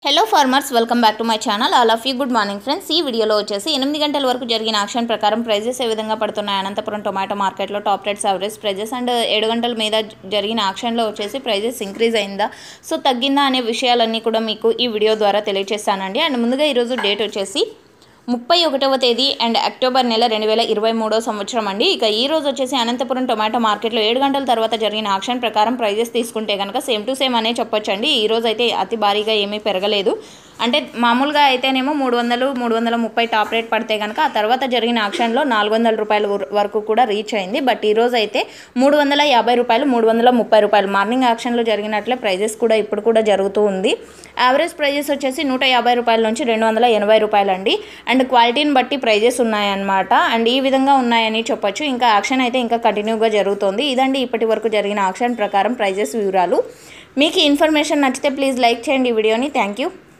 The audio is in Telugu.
hello farmers welcome back to my channel all of you good morning friends ఈ వీడియోలో వచ్చేసి ఎనిమిది గంటల వరకు జరిగిన ఆక్షన్ ప్రకారం ప్రైజెస్ ఏ విధంగా పడుతున్నాయి అనంతపురం టొమాటో మార్కెట్లో top rates average prices and ఏడు గంటల మీద జరిగిన ఆక్షన్లో వచ్చేసి ప్రైజెస్ ఇంక్రీజ్ అయిందా సో తగ్గిందా అనే విషయాలన్నీ కూడా మీకు ఈ వీడియో ద్వారా తెలియజేస్తానండి అండ్ ముందుగా ఈరోజు డేట్ వచ్చేసి ముప్పై ఒకటవ తేదీ అండ్ అక్టోబర్ నెల రెండు వేల ఇరవై మూడో సంవత్సరం అండి ఇక ఈ రోజు వచ్చేసి అనంతపురం టొమాటో మార్కెట్లో ఏడు గంటల తర్వాత జరిగిన ఆక్షన్ ప్రకారం ప్రైజెస్ తీసుకుంటే కనుక సేమ్ టు సేమ్ అనే చెప్పొచ్చండి ఈ రోజు అయితే అతి భారీగా ఏమీ పెరగలేదు అంటే మామూలుగా అయితేనేమో మూడు వందలు మూడు వందల ముప్పై టాప్ రేట్ పడితే కనుక ఆ తర్వాత జరిగిన ఆక్షన్లో నాలుగు వందల రూపాయల వర- వరకు కూడా రీచ్ అయింది బట్ ఈ రోజు అయితే మూడు వందల యాభై రూపాయలు మూడు వందల ముప్పై రూపాయలు మార్నింగ్ ఆక్షన్లో జరిగినట్లే ప్రైజెస్ కూడా ఇప్పుడు కూడా జరుగుతూ ఉంది యావరేజ్ ప్రైజెస్ వచ్చేసి నూట యాభై రూపాయల నుంచి రెండు వందల ఎనభై రూపాయలు అండి అండ్ క్వాలిటీని బట్టి ప్రైజెస్ ఉన్నాయన్నమాట అండ్ ఈ విధంగా ఉన్నాయని చెప్పొచ్చు ఇంకా ఆక్షన్ అయితే ఇంకా కంటిన్యూగా జరుగుతోంది ఇదండి ఇప్పటి వరకు జరిగిన ఆక్షన్ ప్రకారం ప్రైజెస్ వివరాలు మీకు ఈ ఇన్ఫర్మేషన్ నచ్చితే ప్లీజ్ లైక్ చేయండి ఈ వీడియోని థ్యాంక్ యూ